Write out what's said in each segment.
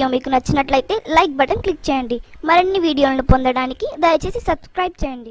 Video మీకు నచ్చినట్లయితే like button click చేయండి మరిన్ని వీడియోలను పొందడానికి దయచేసి సబ్స్క్రైబ్ చేయండి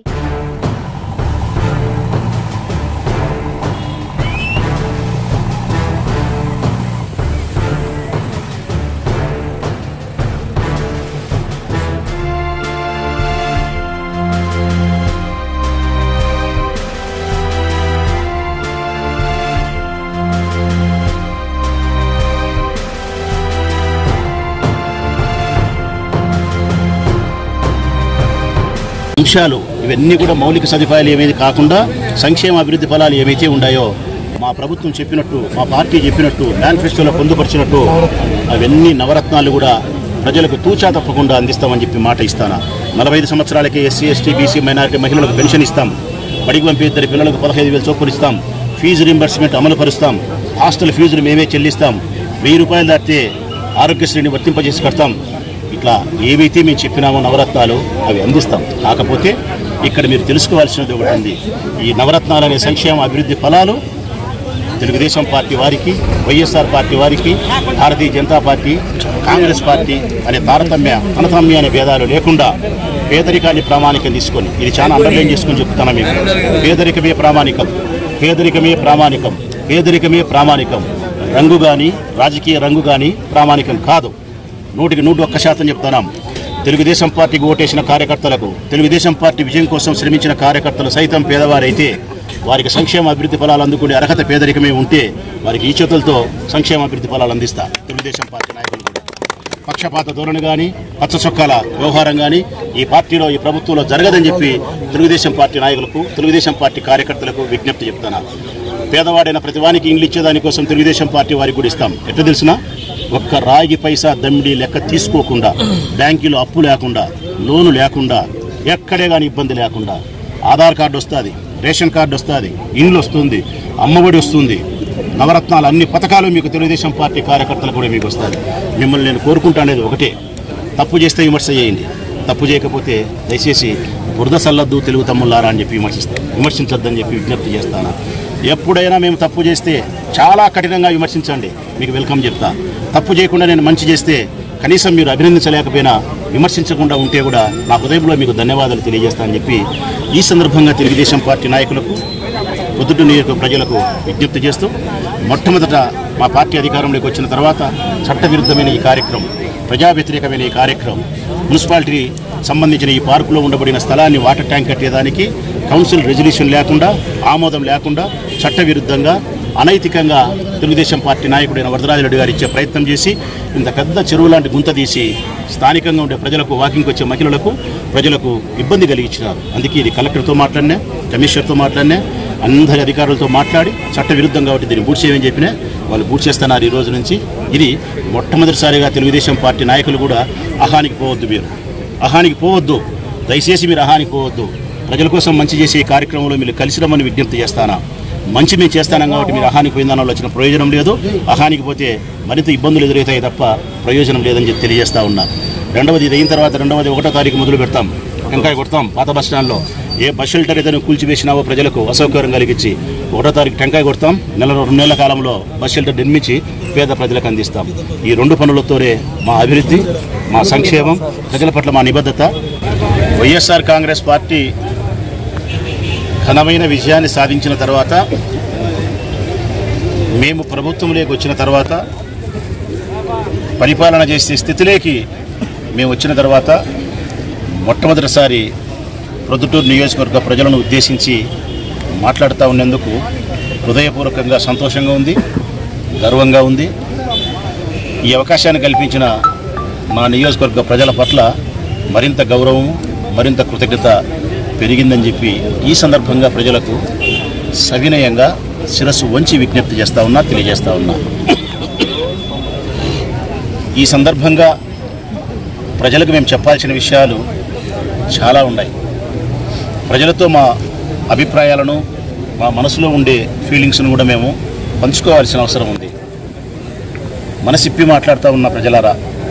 అంశాలు ఇవన్నీ కూడా మౌలిక సదుపాయాలు ఏమైతే కాకుండా సంక్షేమ అభివృద్ధి ఫలాలు ఏమైతే ఉన్నాయో మా ప్రభుత్వం చెప్పినట్టు మా పార్టీ చెప్పినట్టు మేనిఫెస్టోలో పొందుపరిచినట్టు అవన్నీ నవరత్నాలు కూడా ప్రజలకు తూచా తప్పకుండా అందిస్తామని చెప్పి మాట ఇస్తాను నలభై ఐదు సంవత్సరాలకి ఎస్సీ ఎస్టీ బీసీ మైనారిటీ మహిళలకు పెన్షన్ ఇస్తాం బడికి పంపే ఇద్దరు పిల్లలకు పదహైదు వేలు చొప్పులు ఇస్తాం ఫీజు రింబర్స్మెంట్ అమలు పరుస్తాం హాస్టల్ ఫీజులు మేమే చెల్లిస్తాం వెయ్యి రూపాయలు దాటితే ఆరోగ్యశ్రీని వర్తింపజేసి కడతాం ఇట్లా ఏవైతే మేము చెప్పినామో నవరత్నాలు అవి అందిస్తాం కాకపోతే ఇక్కడ మీరు తెలుసుకోవాల్సినది ఒకటి ఉంది ఈ నవరత్నాలు అనే సంక్షేమ అభివృద్ధి ఫలాలు తెలుగుదేశం పార్టీ వారికి వైఎస్ఆర్ పార్టీ వారికి భారతీయ జనతా పార్టీ కాంగ్రెస్ పార్టీ అనే తారతమ్య అనతమ్య అనే భేదాలు లేకుండా పేదరికాన్ని ప్రామాణికం తీసుకొని ఇది చాలా అండర్లైన్ చేసుకొని చెప్తాను మీకు పేదరికమే ప్రామాణికం పేదరికమే ప్రామాణికం పేదరికమే ప్రామాణికం రంగు కానీ రాజకీయ రంగు కానీ ప్రామాణికం కాదు నూటికి నూటి ఒక్క శాతం చెప్తున్నాం తెలుగుదేశం పార్టీకి ఓటేసిన కార్యకర్తలకు తెలుగుదేశం పార్టీ విజయం కోసం శ్రమించిన కార్యకర్తలు సైతం పేదవారైతే వారికి సంక్షేమ అభివృద్ధి ఫలాలు అందుకునే అర్హత పేదరికమే ఉంటే వారికి ఈ చేతులతో సంక్షేమ అభివృద్ధి ఫలాలు అందిస్తా తెలుగుదేశం పార్టీ నాయకులు కూడా పక్షపాత ధోరణి కానీ పచ్చ చొక్కాల వ్యవహారం కానీ ఈ పార్టీలో ఈ ప్రభుత్వంలో జరగదని చెప్పి తెలుగుదేశం పార్టీ నాయకులకు తెలుగుదేశం పార్టీ కార్యకర్తలకు విజ్ఞప్తి చెప్తున్నా పేదవాడైన ప్రతివానికి ఇండ్లు ఇచ్చేదానికోసం తెలుగుదేశం పార్టీ వారికి కూడా ఇస్తాం ఎట్లా తెలిసినా ఒక్క రాగి పైసా దమ్మిడి లెక్క తీసుకోకుండా బ్యాంకులో అప్పు లేకుండా లోను లేకుండా ఎక్కడే కానీ ఇబ్బంది లేకుండా ఆధార్ కార్డు వస్తుంది రేషన్ కార్డు వస్తుంది ఇండ్లు వస్తుంది అమ్మఒడి వస్తుంది నవరత్నాలు అన్ని పథకాలు మీకు తెలుగుదేశం పార్టీ కార్యకర్తలు కూడా మీకు వస్తుంది మిమ్మల్ని నేను కోరుకుంటానేది ఒకటే తప్పు చేస్తే విమర్శ చేయండి తప్పు చేయకపోతే దయచేసి బురద సల్లద్దు తెలుగు తమ్ముళ్ళారా అని చెప్పి విమర్శిస్తాను విమర్శించొద్దని చెప్పి విజ్ఞప్తి చేస్తాను ఎప్పుడైనా మేము తప్పు చేస్తే చాలా కఠినంగా విమర్శించండి మీకు వెల్కమ్ చెప్తా తప్పు చేయకుండా నేను మంచి చేస్తే కనీసం మీరు అభినందించలేకపోయినా విమర్శించకుండా ఉంటే కూడా నా హృదయంలో మీకు ధన్యవాదాలు తెలియజేస్తానని చెప్పి ఈ సందర్భంగా తెలుగుదేశం పార్టీ నాయకులకు పొద్దుట నియోజక ప్రజలకు విజ్ఞప్తి చేస్తూ మొట్టమొదట మా పార్టీ అధికారంలోకి వచ్చిన తర్వాత చట్టవిరుద్ధమైన ఈ కార్యక్రమం ప్రజా వ్యతిరేకమైన ఈ కార్యక్రమం మున్సిపాలిటీ సంబంధించిన ఈ పార్కులో ఉండబడిన స్థలాన్ని వాటర్ ట్యాంక్ కట్టేదానికి కౌన్సిల్ రెజల్యూషన్ లేకుండా ఆమోదం లేకుండా చట్టవిరుద్ధంగా అనైతికంగా తెలుగుదేశం పార్టీ నాయకుడైన వరదరాజరెడ్డి గారు ఇచ్చే ప్రయత్నం చేసి ఇంత పెద్ద చెరువు లాంటి గుంత తీసి స్థానికంగా ఉండే ప్రజలకు వాకింగ్కి వచ్చే మహిళలకు ప్రజలకు ఇబ్బంది కలిగించినారు అందుకే ఇది కలెక్టర్తో మాట్లాడినా కమిషనర్తో మాట్లాడినా అందరి అధికారులతో మాట్లాడి చట్టవిరుద్ధం కాబట్టి దీన్ని బూట్ చేయమని చెప్పినా వాళ్ళు బూట్ చేస్తున్నారు ఈ రోజు నుంచి ఇది మొట్టమొదటిసారిగా తెలుగుదేశం పార్టీ నాయకులు కూడా అహానికి పోవద్దు మీరు అహానికి పోవద్దు దయచేసి మీరు అహానికి పోవద్దు ప్రజల కోసం మంచి చేసే ఈ కార్యక్రమంలో మీరు కలిసి రమ్మని విజ్ఞప్తి చేస్తానా మంచి మేము చేస్తానం కాబట్టి మీరు అహానికి పోయిన దానివల్ల వచ్చిన ప్రయోజనం లేదు అహానికి పోతే మరింత ఇబ్బందులు ఎదురవుతాయి తప్ప ప్రయోజనం లేదని చెప్పి తెలియజేస్తా ఉన్నా రెండవది ఇది అయిన తర్వాత రెండవది ఒకటో తారీఖు మొదలు పెడతాం టెంకాయ కొడతాం పాత బస్ స్టాండ్లో ఏ బస్ షెల్టర్ ఏదైనా కూల్చివేసినావో ప్రజలకు అసౌకర్యం కలిగించి ఒకటో తారీఖు టెంకాయ కొడతాం నెల రెండు నెలల కాలంలో బస్ షెల్టర్ నిర్మించి పేద ప్రజలకు అందిస్తాం ఈ రెండు పనులతోనే మా అభివృద్ధి మా సంక్షేమం ప్రజల పట్ల మా నిబద్ధత వైఎస్ఆర్ కాంగ్రెస్ పార్టీ ఘనమైన విజయాన్ని సాధించిన తర్వాత మేము ప్రభుత్వంలోకి వచ్చిన తర్వాత పరిపాలన చేసే స్థితిలోకి మేము వచ్చిన తర్వాత మొట్టమొదటిసారి ప్రొద్దుటూరు నియోజకవర్గ ప్రజలను ఉద్దేశించి మాట్లాడుతూ ఉన్నందుకు హృదయపూర్వకంగా సంతోషంగా ఉంది గర్వంగా ఉంది ఈ అవకాశాన్ని కల్పించిన మా నియోజకవర్గ ప్రజల పట్ల మరింత గౌరవం మరింత కృతజ్ఞత పెరిగిందని చెప్పి ఈ సందర్భంగా ప్రజలకు సవినయంగా శిరస్సు వంచి విజ్ఞప్తి చేస్తా ఉన్నా తెలియజేస్తా ఉన్నా ఈ సందర్భంగా ప్రజలకు మేము చెప్పాల్సిన విషయాలు చాలా ఉన్నాయి ప్రజలతో మా అభిప్రాయాలను మా మనసులో ఉండే ఫీలింగ్స్ను కూడా మేము పంచుకోవాల్సిన అవసరం ఉంది మనసిప్పి మాట్లాడుతూ ఉన్న ప్రజలారా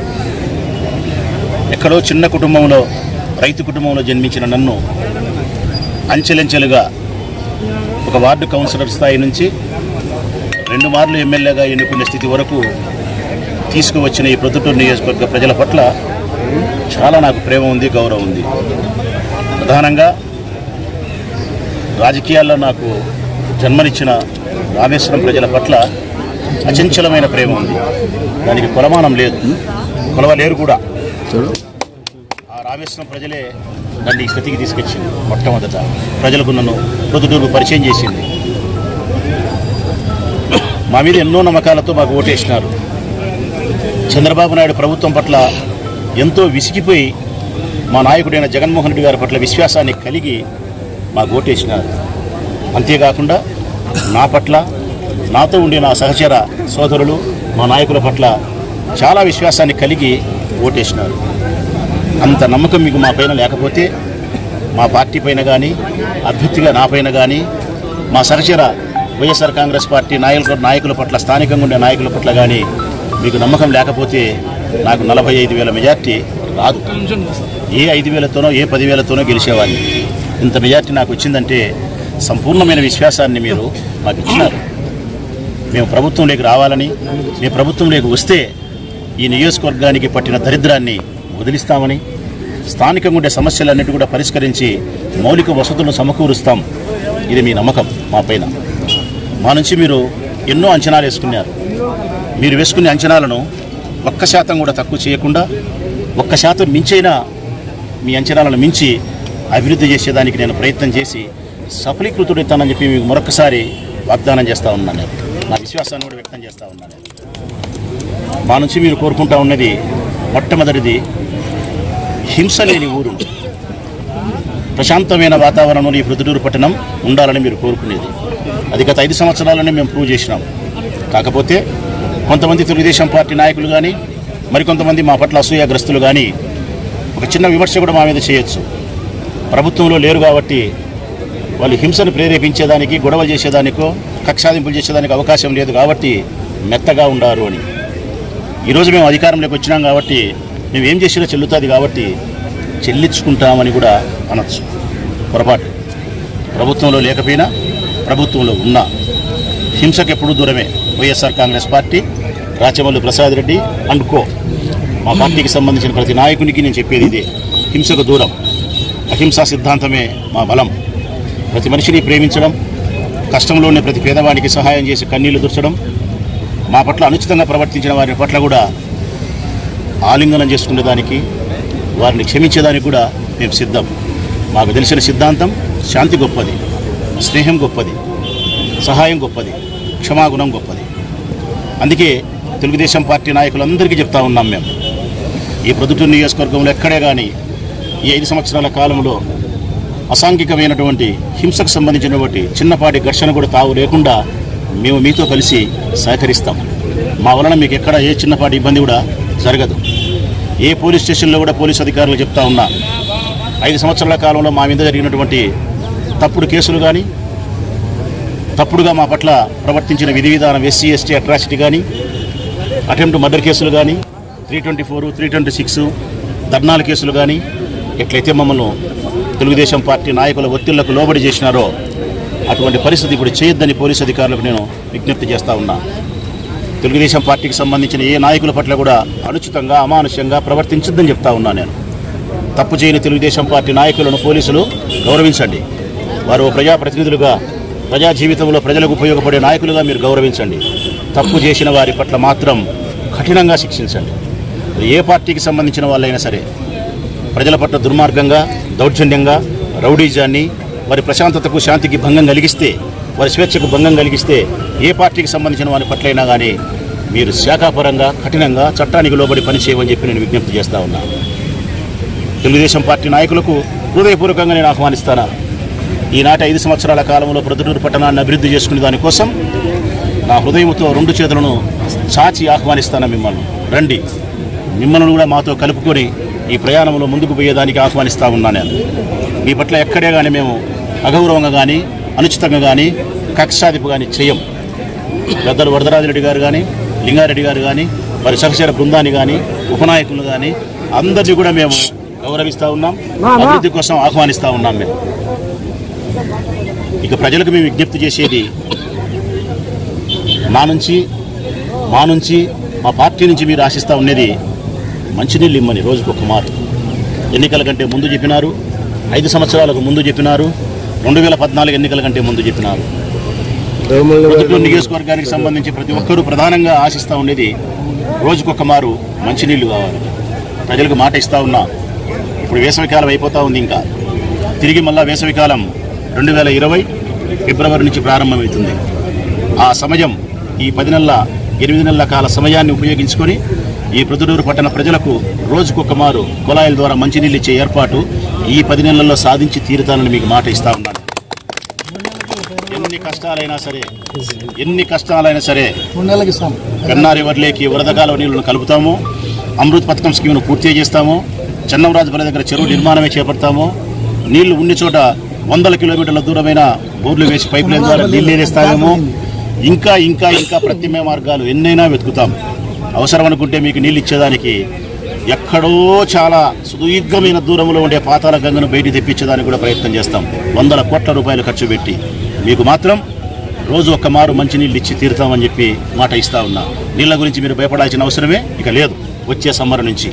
ఎక్కడో చిన్న కుటుంబంలో రైతు కుటుంబంలో జన్మించిన నన్ను అంచెలంచెలుగా ఒక వార్డు కౌన్సిలర్ స్థాయి నుంచి రెండు మార్లు ఎమ్మెల్యేగా ఎన్నుకునే స్థితి వరకు తీసుకువచ్చిన ఈ ప్రొద్దుటూరు నియోజకవర్గ ప్రజల పట్ల చాలా నాకు ప్రేమ ఉంది గౌరవం ఉంది ప్రధానంగా రాజకీయాల్లో నాకు జన్మనిచ్చిన రామేశ్వరం ప్రజల పట్ల అచంచలమైన ప్రేమ ఉంది దానికి కొలమానం లేదు కొలవలేరు కూడా ఆ రామేశ్వరం ప్రజలే నన్ను ఈ స్థితికి తీసుకొచ్చింది మొట్టమొదట ప్రజలకు నన్ను ప్రొద్దుటూరు పరిచయం చేసింది మా మీద ఎన్నో నమ్మకాలతో మాకు ఓటేసినారు చంద్రబాబు నాయుడు ప్రభుత్వం పట్ల ఎంతో విసిగిపోయి మా నాయకుడైన జగన్మోహన్ రెడ్డి గారి పట్ల విశ్వాసాన్ని కలిగి మాకు ఓటేసినారు అంతేకాకుండా నా పట్ల నాతో ఉండే నా సహచర సోదరులు మా నాయకుల పట్ల చాలా విశ్వాసాన్ని కలిగి ఓటేసినారు అంత నమ్మకం మీకు మా పైన లేకపోతే మా పార్టీ పైన కానీ అభ్యర్థిగా నా పైన కానీ మా సహచర వైఎస్ఆర్ కాంగ్రెస్ పార్టీ నాయకుల నాయకుల పట్ల స్థానికంగా ఉండే నాయకుల పట్ల కానీ మీకు నమ్మకం లేకపోతే నాకు నలభై ఐదు వేల మెజార్టీ రాదు ఏ ఐదు వేలతోనో ఏ పదివేలతోనో గెలిచేవాడిని ఇంత మెజార్టీ నాకు వచ్చిందంటే సంపూర్ణమైన విశ్వాసాన్ని మీరు మాకు ఇచ్చినారు మేము ప్రభుత్వంలోకి రావాలని మేము ప్రభుత్వంలోకి వస్తే ఈ నియోజకవర్గానికి పట్టిన దరిద్రాన్ని వదిలిస్తామని స్థానికంగా ఉండే సమస్యలన్నిటి కూడా పరిష్కరించి మౌలిక వసతులను సమకూరుస్తాం ఇది మీ నమ్మకం మా పైన మా నుంచి మీరు ఎన్నో అంచనాలు వేసుకున్నారు మీరు వేసుకునే అంచనాలను ఒక్క శాతం కూడా తక్కువ చేయకుండా ఒక్క శాతం మించైనా మీ అంచనాలను మించి అభివృద్ధి చేసేదానికి నేను ప్రయత్నం చేసి సఫలీకృతుడైతానని చెప్పి మీకు మరొకసారి వాగ్దానం చేస్తూ ఉన్నాను నేను. నా విశ్వాసాన్ని కూడా వ్యక్తం చేస్తూ ఉన్నాను నేను. మా నుంచి మీరు కోరుకుంటా ఉన్నది మొట్టమొదటిది హింస లేని ఊరు ప్రశాంతమైన వాతావరణంలో ఈ ప్రొద్దుటూరు పట్టణం ఉండాలని మీరు కోరుకునేది అది గత ఐదు సంవత్సరాలనే మేము ప్రూవ్ చేసినాం కాకపోతే కొంతమంది తెలుగుదేశం పార్టీ నాయకులు కానీ మరికొంతమంది మా పట్ల అసూయాగ్రస్తులు కానీ ఒక చిన్న విమర్శ కూడా మా మీద చేయొచ్చు ప్రభుత్వంలో లేరు కాబట్టి వాళ్ళు హింసను ప్రేరేపించేదానికి గొడవలు చేసేదానికో కక్షాదింపులు చేసేదానికి అవకాశం లేదు కాబట్టి మెత్తగా ఉండారు అని ఈరోజు మేము అధికారంలోకి వచ్చినాం కాబట్టి మేము ఏం చేసినా చెల్లుతుంది కాబట్టి చెల్లించుకుంటామని కూడా అనొచ్చు పొరపాటు ప్రభుత్వంలో లేకపోయినా ప్రభుత్వంలో ఉన్నా హింసకు ఎప్పుడు దూరమే YSR Congress party Rachamallu Prasad Reddy and co మా పార్టీకి సంబంధించిన ప్రతి నాయకునికి నేను చెప్పేది ఇదే హింసకు దూరం అహింసా సిద్ధాంతమే మా బలం ప్రతి మనిషిని ప్రేమించడం కష్టంలో ఉన్న ప్రతి పేదవానికి సహాయం చేసి కన్నీళ్లు దుర్చడం మా పట్ల అనుచితంగా ప్రవర్తించిన వారి పట్ల కూడా ఆలింగనం చేసుకునేదానికి వారిని క్షమించేదానికి కూడా మేము సిద్ధం మాకు తెలిసిన సిద్ధాంతం శాంతి గొప్పది స్నేహం గొప్పది సహాయం గొప్పది క్షమాగుణం గొప్పది అందుకే తెలుగుదేశం పార్టీ నాయకులందరికీ చెప్తా ఉన్నాం మేము ఈ ప్రొద్దుటూరు నియోజకవర్గంలో ఎక్కడే కానీ ఈ ఐదు సంవత్సరాల కాలంలో అసాంఘికమైనటువంటి హింసకు సంబంధించినటువంటి చిన్నపాటి ఘర్షణ కూడా తావు లేకుండా మేము మీతో కలిసి సహకరిస్తాం మా వలన మీకు ఎక్కడ ఏ చిన్నపాటి ఇబ్బంది కూడా జరగదు ఏ పోలీస్ స్టేషన్లో కూడా పోలీస్ అధికారులు చెప్తా ఉన్నా ఐదు సంవత్సరాల కాలంలో మా మీద జరిగినటువంటి తప్పుడు కేసులు కానీ తప్పుడుగా మా పట్ల ప్రవర్తించిన విధి విధానం ఎస్సీ ఎస్టీ అట్రాసిటీ కానీ అటెంప్ట్ మర్డర్ కేసులు కానీ three twenty four three twenty six ధర్నాల కేసులు కానీ ఎట్లయితే మమ్మల్ని తెలుగుదేశం పార్టీ నాయకుల ఒత్తిళ్లకు లోబడి చేసినారో అటువంటి పరిస్థితి ఇప్పుడు చేయొద్దని పోలీసు అధికారులకు నేను విజ్ఞప్తి చేస్తా ఉన్నా తెలుగుదేశం పార్టీకి సంబంధించిన ఏ నాయకుల పట్ల కూడా అనుచితంగా అమానుష్యంగా ప్రవర్తించొద్దని చెప్తా ఉన్నా నేను తప్పు చేయని తెలుగుదేశం పార్టీ నాయకులను పోలీసులు గౌరవించండి వారు ఓ ప్రజాప్రతినిధులుగా ప్రజా జీవితంలో ప్రజలకు ఉపయోగపడే నాయకులుగా మీరు గౌరవించండి తప్పు చేసిన వారి పట్ల మాత్రం కఠినంగా శిక్షించండి ఏ పార్టీకి సంబంధించిన వాళ్ళైనా సరే ప్రజల పట్ల దుర్మార్గంగా దౌర్జన్యంగా రౌడీజాన్ని వారి ప్రశాంతతకు శాంతికి భంగం కలిగిస్తే వారి స్వేచ్ఛకు భంగం కలిగిస్తే ఏ పార్టీకి సంబంధించిన వారి పట్లైనా కానీ మీరు శాఖాపరంగా కఠినంగా చట్టానికి లోబడి పనిచేయమని చెప్పి నేను విజ్ఞప్తి చేస్తా ఉన్నా తెలుగుదేశం పార్టీ నాయకులకు హృదయపూర్వకంగా నేను ఆహ్వానిస్తాను ఈనాటి ఐదు సంవత్సరాల కాలంలో ప్రొద్దుటూరు పట్టణాన్ని అభివృద్ధి చేసుకునే దానికోసం నా హృదయంతో రెండు చేతులను చాచి ఆహ్వానిస్తాను మిమ్మల్ని రండి మిమ్మల్ని కూడా మాతో కలుపుకొని ఈ ప్రయాణంలో ముందుకు పోయేదానికి ఆహ్వానిస్తా ఉన్నాను నేను మీ పట్ల ఎక్కడే కానీ మేము అగౌరవంగా కానీ అనుచితంగా కానీ కక్షాదిపు కానీ చేయం పెద్దలు వరదరాజరెడ్డి గారు కానీ లింగారెడ్డి గారు కానీ వారి సహచర బృందాన్ని కానీ ఉపనాయకులు కానీ అందరినీ కూడా మేము గౌరవిస్తూ ఉన్నాం అభివృద్ధి కోసం ఆహ్వానిస్తూ ఉన్నాం మేము ఇక ప్రజలకు మేము విజ్ఞప్తి చేసేది మా నుంచి మా నుంచి మా పార్టీ నుంచి మీరు ఆశిస్తూ ఉన్నది మంచినీళ్ళు ఇమ్మని రోజుకు ఒక మారు ఎన్నికల కంటే ముందు చెప్పినారు ఐదు సంవత్సరాలకు ముందు చెప్పినారు రెండు వేల పద్నాలుగు ఎన్నికల కంటే ముందు చెప్పినారు పొద్దుటూరు నియోజకవర్గానికి సంబంధించి ప్రతి ఒక్కరూ ప్రధానంగా ఆశిస్తూ ఉండేది రోజుకొక మారు మంచినీళ్లు కావాలి ప్రజలకు మాట ఇస్తా ఉన్నా ఇప్పుడు వేసవికాలం అయిపోతా ఉంది ఇంకా తిరిగి మళ్ళా వేసవికాలం రెండు వేల ఇరవై ఫిబ్రవరి నుంచి ప్రారంభమవుతుంది ఆ సమయం ఈ పది నెలల ఎనిమిది నెలల కాల సమయాన్ని ఉపయోగించుకొని ఈ ప్రొద్దుటూరు పట్టణ ప్రజలకు రోజుకొక మారు కుళాయిల ద్వారా మంచినీళ్ళు ఇచ్చే ఏర్పాటు ఈ పది నెలల్లో సాధించి తీరుతానని మీకు మాట ఇస్తా ఉన్నాను ఎన్ని కష్టాలైనా సరే ఎన్ని కష్టాలైనా సరే మూడు నెలలకు ఇస్తాం కన్నారి వర్లేకి వరదకాల నీళ్లను కలుపుతాము అమృత్ పథకం స్కీమ్ను పూర్తి చేస్తాము చెన్నంరాజుపల్లి దగ్గర చెరువు నిర్మాణమే చేపడతాము నీళ్లు ఉండి చోట వందల కిలోమీటర్ల దూరమైన బోర్లు వేసి పైప్ లైన్ ద్వారా నీళ్ళు ఏరేస్తామేమో ఇంకా ఇంకా ఇంకా ప్రత్యామ్నాయ మార్గాలు ఎన్నైనా వెతుకుతాం అవసరం అనుకుంటే మీకు నీళ్ళు ఇచ్చేదానికి ఎక్కడో చాలా సుదీర్ఘమైన దూరంలో ఉండే పాతాల గంగను బయటికి తెప్పించేదానికి కూడా ప్రయత్నం చేస్తాం వందల కోట్ల రూపాయలు ఖర్చు పెట్టి మీకు మాత్రం రోజు ఒక్క మారు మంచినీళ్ళు ఇచ్చి తీరుతామని చెప్పి మాట ఇస్తా ఉన్నా నీళ్ళ గురించి మీరు భయపడాల్సిన అవసరమే ఇక లేదు వచ్చే సమ్మర్ నుంచి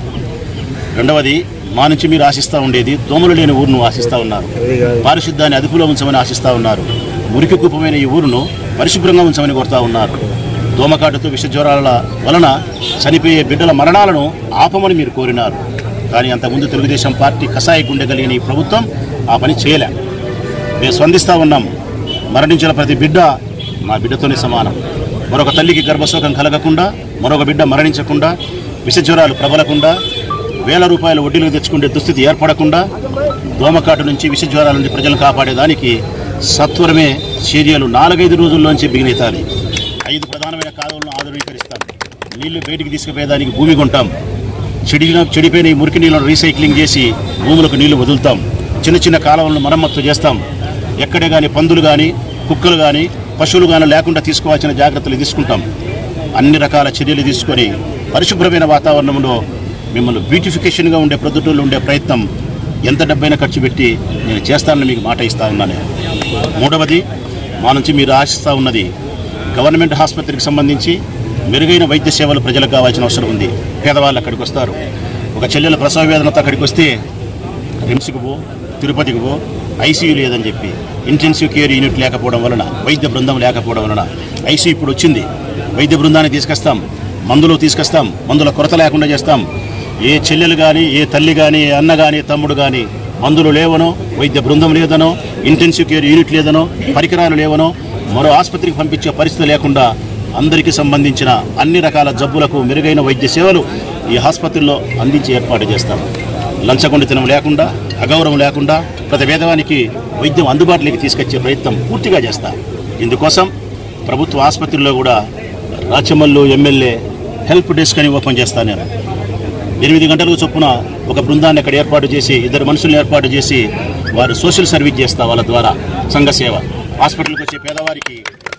రెండవది మా నుంచి మీరు ఆశిస్తూ ఉండేది దోమలు లేని ఊరును ఆశిస్తూ ఉన్నారు పారిశుద్ధాన్ని అదుపులో ఉంచమని ఆశిస్తూ ఉన్నారు మురికి కూపమైన ఈ ఊరును పరిశుభ్రంగా ఉంచమని కోరుతా ఉన్నారు దోమకాటుతో విష జ్వరాల వలన చనిపోయే బిడ్డల మరణాలను ఆపమని మీరు కోరినారు కానీ అంతకుముందు తెలుగుదేశం పార్టీ కషాయ గుండె కలిగిన ఈ ప్రభుత్వం ఆ పని చేయలే మేము స్పందిస్తూ ఉన్నాం మరణించిన ప్రతి బిడ్డ మా బిడ్డతోనే సమానం మరొక తల్లికి గర్భశోకం కలగకుండా మరొక బిడ్డ మరణించకుండా విషజ్వరాలు ప్రబలకుండా వేల రూపాయల వడ్డీలు తెచ్చుకునే దుస్థితి ఏర్పడకుండా దోమకాటు నుంచి విషజ్వరాల నుంచి ప్రజలను కాపాడేదానికి సత్వరమే చర్యలు నాలుగైదు రోజుల్లోంచి బిగినెత్తాలి ఐదు ప్రధానమైన కాలువలను ఆధునీకరిస్తాం నీళ్లు బయటికి తీసుకుపోయేదానికి భూమి కొంటాం చెడిగిన చెడిపోయిన ఈ మురికి నీళ్ళను రీసైక్లింగ్ చేసి భూములకు నీళ్లు వదులుతాం చిన్న చిన్న కాలువలను మరమ్మత్తు చేస్తాం ఎక్కడే కానీ పందులు కానీ కుక్కలు కానీ పశువులు కానీ లేకుండా తీసుకోవాల్సిన జాగ్రత్తలు తీసుకుంటాం అన్ని రకాల చర్యలు తీసుకొని పరిశుభ్రమైన వాతావరణంలో మిమ్మల్ని బ్యూటిఫికేషన్గా ఉండే ప్రొద్దుటూళ్ళు ఉండే ప్రయత్నం ఎంత డబ్బైనా ఖర్చు పెట్టి నేను చేస్తానని మీకు మాట ఇస్తా ఉన్నాను మూడవది మా నుంచి మీరు ఆశిస్తూ ఉన్నది గవర్నమెంట్ ఆసుపత్రికి సంబంధించి మెరుగైన వైద్య సేవలు ప్రజలకు కావాల్సిన అవసరం ఉంది పేదవాళ్ళు అక్కడికి వస్తారు ఒక చెల్లెల ప్రసవ వేదనతో అక్కడికి వస్తే రిమ్స్కి పో తిరుపతికి పో ఐసీయూ లేదని చెప్పి ఇంటెన్సివ్ కేర్ యూనిట్ లేకపోవడం వలన వైద్య బృందం లేకపోవడం వలన ఐసీయూ ఇప్పుడు వచ్చింది వైద్య బృందాన్ని తీసుకొస్తాం మందులు తీసుకొస్తాం మందుల కొరత లేకుండా చేస్తాం ఏ చెల్లెలు కానీ ఏ తల్లి కానీ ఏ అన్న కానీ తమ్ముడు కానీ మందులు లేవనో వైద్య బృందం లేదనో ఇంటెన్సివ్ కేర్ యూనిట్ లేదనో పరికరాలు లేవనో మరో ఆసుపత్రికి పంపించే పరిస్థితి లేకుండా అందరికీ సంబంధించిన అన్ని రకాల జబ్బులకు మెరుగైన వైద్య సేవలు ఈ ఆసుపత్రిలో అందించే ఏర్పాటు చేస్తాం లంచగొండితనం లేకుండా అగౌరవం లేకుండా ప్రతి పేదవానికి వైద్యం అందుబాటులోకి తీసుకొచ్చే ప్రయత్నం పూర్తిగా చేస్తాం ఇందుకోసం ప్రభుత్వ ఆసుపత్రిలో కూడా రాచమల్లు ఎమ్మెల్యే హెల్ప్ డెస్క్ అని ఓపెన్ చేస్తాను నేను ఎనిమిది గంటలకు చొప్పున ఒక బృందాన్ని అక్కడ ఏర్పాటు చేసి ఇద్దరు మనుషులను ఏర్పాటు చేసి వారు సోషల్ సర్వీస్ చేస్తా వాళ్ళ ద్వారా సంఘ సేవ హాస్పిటల్కి వచ్చే పేదవారికి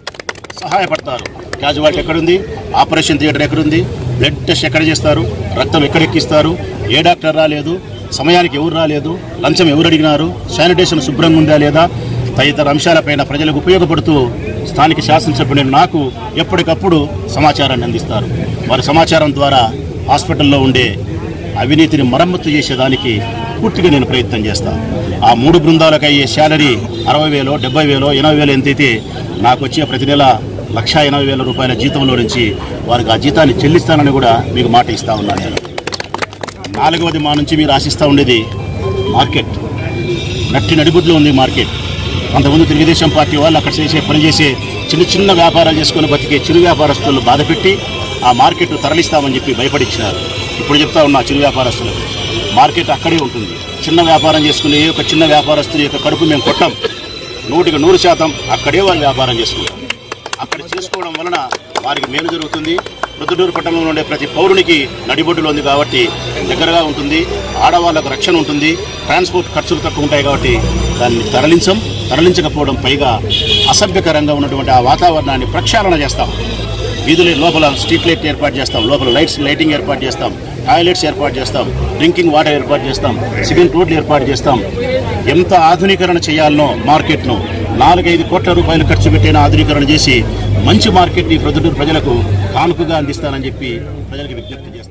సహాయపడతారు క్యాజువాలిటీ ఎక్కడుంది ఆపరేషన్ థియేటర్ ఎక్కడుంది బ్లడ్ టెస్ట్ ఎక్కడ చేస్తారు రక్తం ఎక్కడ ఎక్కిస్తారు ఏ డాక్టర్ రాలేదు సమయానికి ఎవరు రాలేదు లంచం ఎవరు అడిగినారు శానిటేషన్ శుభ్రంగా ఉందా లేదా తదితర అంశాలపైన ప్రజలకు ఉపయోగపడుతూ స్థానిక శాసనసభ్యుడైన నాకు ఎప్పటికప్పుడు సమాచారాన్ని అందిస్తారు వారి సమాచారం ద్వారా హాస్పిటల్లో ఉండే అవినీతిని మరమ్మతు చేసేదానికి పూర్తిగా నేను ప్రయత్నం చేస్తాను ఆ మూడు బృందాలకు అయ్యే శాలరీ అరవై వేలో డెబ్బై వేలో ఎనభై వేలు ఎంతైతే నాకు వచ్చే ప్రతి నెల లక్ష ఎనభై వేల రూపాయల జీతంలో నుంచి వారికి ఆ జీతాన్ని చెల్లిస్తానని కూడా మీకు మాట ఇస్తా ఉన్నాను నేను నాలుగవది మా నుంచి మీరు ఆశిస్తూ ఉండేది మార్కెట్ నట్టి నడిబుడ్లో ఉంది మార్కెట్ అంతకుముందు తెలుగుదేశం పార్టీ వాళ్ళు అక్కడ చేసే పని చేసే చిన్న చిన్న వ్యాపారాలు చేసుకుని బతికే చిరు వ్యాపారస్తులు బాధపెట్టి ఆ మార్కెట్ తరలిస్తామని చెప్పి భయపడిచ్చినారు ఇప్పుడు చెప్తా ఉన్నా చిరు వ్యాపారస్తులకు మార్కెట్ అక్కడే ఉంటుంది చిన్న వ్యాపారం చేసుకునే ఏ ఒక చిన్న వ్యాపారస్తుల యొక్క కడుపు మేము కొట్టాం నూటికి నూరు శాతం అక్కడే వాళ్ళు వ్యాపారం చేసుకుంటాం అక్కడ చేసుకోవడం వలన వారికి మేలు జరుగుతుంది ప్రొద్దుటూరు పట్టణంలో ఉండే ప్రతి పౌరునికి నడిబొడ్డులో ఉంది కాబట్టి దగ్గరగా ఉంటుంది ఆడవాళ్ళకు రక్షణ ఉంటుంది ట్రాన్స్పోర్ట్ ఖర్చులు తక్కువ ఉంటాయి కాబట్టి దాన్ని తరలించం తరలించకపోవడం పైగా అసభ్యకరంగా ఉన్నటువంటి ఆ వాతావరణాన్ని ప్రక్షాళన చేస్తాం వీధుల లోపల స్ట్రీట్ లైట్ ఏర్పాటు చేస్తాం లోపల లైట్స్ లైటింగ్ ఏర్పాటు చేస్తాం టాయిలెట్స్ ఏర్పాటు చేస్తాం డ్రింకింగ్ వాటర్ ఏర్పాటు చేస్తాం సిమెంట్ రోడ్లు ఏర్పాటు చేస్తాం ఎంత ఆధునీకరణ చేయాలనో మార్కెట్ను నాలుగైదు కోట్ల రూపాయలు ఖర్చు పెట్టిన ఆధునీకరణ చేసి మంచి మార్కెట్ని ప్రొద్దుటూరు ప్రజలకు కానుకగా అందిస్తానని చెప్పి ప్రజలకు విజ్ఞప్తి చేస్తాం